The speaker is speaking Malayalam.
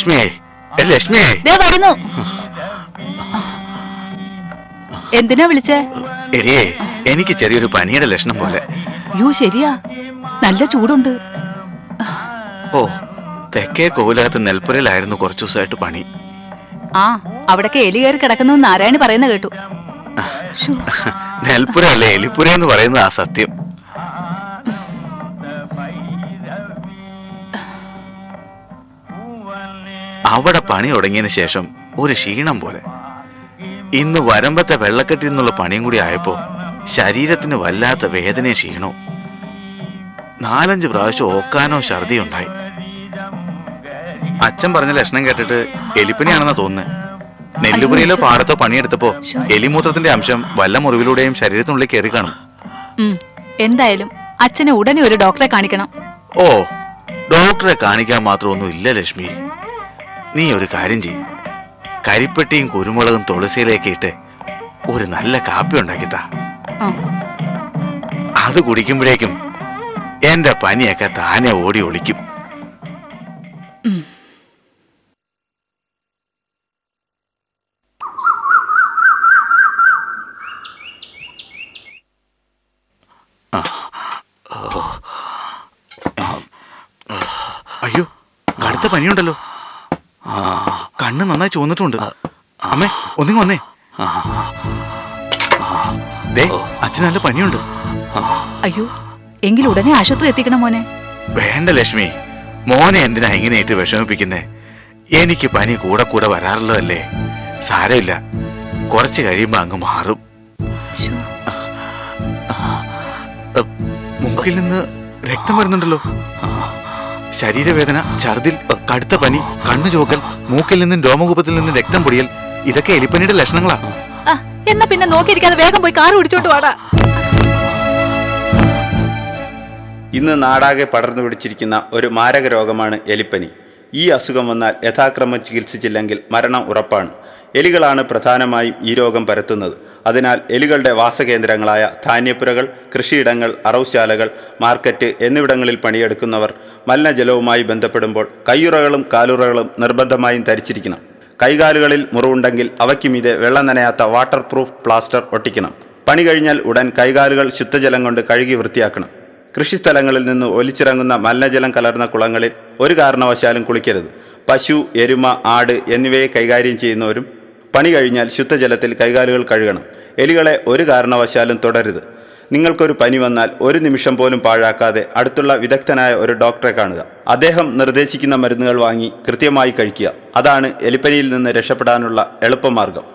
ലക്ഷ്മിയെ ഏ, ലക്ഷ്മിയെ ദേ വരുന്നു എന്തിനാ വിളിച്ചേ എടിയേ എനിക്ക് ചെറിയൊരു പനിയുടെ ലക്ഷണം പോലെ യോ ശരിയാ നല്ല ചൂടുണ്ട് ഓ തെക്കേ കോവിലകത്ത് നെൽപ്പുരയിലായിരുന്നു കുറച്ചു ദിവസമായിട്ട് പണി ആ അവിടൊക്കെ എലി കയറി കിടക്കുന്നു നാരായണി പറയുന്ന കേട്ടു ശ്ശോ, നെൽപ്പുര അല്ലേ എലിപ്പുര എന്ന് പറയുന്നത് ആ സത്യം അവിടെ പണി തുടങ്ങിയതിന് ശേഷം ഒരു ക്ഷീണം പോലെ ഇന്ന് വരമ്പത്തെ വെള്ളക്കെട്ടിൽ നിന്നുള്ള പണിയും കൂടി ആയപ്പോ ശരീരത്തിന് വല്ലാത്ത വേദനയും ക്ഷീണവും നാലഞ്ച് പ്രാവശ്യം ഓക്കാനോ ഛർദിയോ ഉണ്ടായി അച്ഛൻ പറഞ്ഞ ലക്ഷണം കേട്ടിട്ട് എലിപ്പനിയാണെന്നാ തോന്നുന്നത് നെല്ലുപുരയിലോ പാടത്തോ പണിയെടുത്തപ്പോ എലിമൂത്രത്തിന്റെ അംശം വല്ല മുറിവിലൂടെയും ശരീരത്തിനുള്ളിൽ കയറി കാണും ഉം, എന്തായാലും അച്ഛനെ ഉടനെ ഒരു ഡോക്ടറെ കാണിക്കണം ഓ ഡോക്ടറെ കാണിക്കാൻ മാത്രമൊന്നും ഇല്ല ലക്ഷ്മി നീ ഒരു കാര്യം ചെയ് കരിപ്പെട്ടിയും കുരുമുളകും തുളസിയിലേക്ക് ഇട്ട് ഒരു നല്ല കാപ്പി ഉണ്ടാക്കിത്താ ആ, അത് കുടിക്കുമ്പോഴേക്കും എന്റെ പനിയൊക്കെ താനെ ഓടി ഒളിക്കും അയ്യോ കടുത്ത പനിയുണ്ടല്ലോ കണ്ണ് നന്നായി ചുവന്നിട്ടുണ്ട് അമ്മേ ഒന്നിങ്ങ് വന്നേ ദേ അച്ഛൻ നല്ല പനിയുണ്ട് അയ്യോ എങ്കിൽ ഉടനെ ആശുപത്രി എത്തിക്കണം മോനെ വേണ്ട ലക്ഷ്മി മോനെ എന്തിനാ ഇങ്ങനെയിട്ട് വിഷമിപ്പിക്കുന്നേ എനിക്ക് പനി കൂടെ കൂടെ വരാറുള്ളതല്ലേ സാരമില്ല കുറച്ച് കഴിയുമ്പോ അങ്ങ് മാറും ശ്ശോ, അ, മൂക്കിൽ നിന്ന് രക്തം വരുന്നുണ്ടല്ലോ ശരീരവേദന ഛർദിൽ അ, കടുത്ത പനി കണ്ണു ചോക്കൽ മൂക്കിൽ നിന്നും രോമകൂപത്തിൽ നിന്നും രക്തം പൊടിയൽ ഇതൊക്കെ എലിപ്പനിയുടെ ലക്ഷണങ്ങളാ ആ, എന്നാ പിന്നെ നോക്കിയിരിക്കാതെ വേഗം പോയി കാർ പിടിച്ചോട്ട് വാടാ ഇന്ന് നാടാകെ പടർന്നു പിടിച്ചിരിക്കുന്ന ഒരു മാരക രോഗമാണ് എലിപ്പനി ഈ അസുഖം വന്നാൽ യഥാക്രമം ചികിത്സിച്ചില്ലെങ്കിൽ മരണം ഉറപ്പാണ് എലികളാണ് പ്രധാനമായും ഈ രോഗം പരത്തുന്നത് അതിനാൽ എലികളുടെ വാസകേന്ദ്രങ്ങളായ ധാന്യപ്പുരകൾ കൃഷിയിടങ്ങൾ അറവുശാലകൾ മാർക്കറ്റ് എന്നിവിടങ്ങളിൽ പണിയെടുക്കുന്നവർ മലിനജലവുമായി ബന്ധപ്പെടുമ്പോൾ കയ്യുറകളും കാലുറകളും നിർബന്ധമായും ധരിച്ചിരിക്കണം കൈകാലുകളിൽ മുറിവുണ്ടെങ്കിൽ അവയ്ക്ക് മീതെ വെള്ളം നനയാത്ത വാട്ടർ പ്രൂഫ് പ്ലാസ്റ്റർ ഒട്ടിക്കണം പണി കഴിഞ്ഞാൽ ഉടൻ കൈകാലുകൾ ശുദ്ധജലം കൊണ്ട് കഴുകി വൃത്തിയാക്കണം കൃഷിസ്ഥലങ്ങളിൽ നിന്ന് ഒലിച്ചിറങ്ങുന്ന മലിനജലം കലർന്ന കുളങ്ങളിൽ ഒരു കാരണവശാലും കുളിക്കരുത് പശു എരുമ ആട് എന്നിവയെ കൈകാര്യം ചെയ്യുന്നവരും പണി കഴിഞ്ഞാൽ ശുദ്ധജലത്തിൽ കൈകാലുകൾ കഴുകണം എലികളെ ഒരു കാരണവശാലും തുടരുത് നിങ്ങൾക്കൊരു പനി വന്നാൽ ഒരു നിമിഷം പോലും പാഴാക്കാതെ അടുത്തുള്ള വിദഗ്ധനായ ഒരു ഡോക്ടറെ കാണുക അദ്ദേഹം നിർദ്ദേശിക്കുന്ന മരുന്നുകൾ വാങ്ങി കൃത്യമായി കഴിക്കുക അതാണ് എലിപ്പനിയിൽ നിന്ന് രക്ഷപ്പെടാനുള്ള എളുപ്പമാർഗം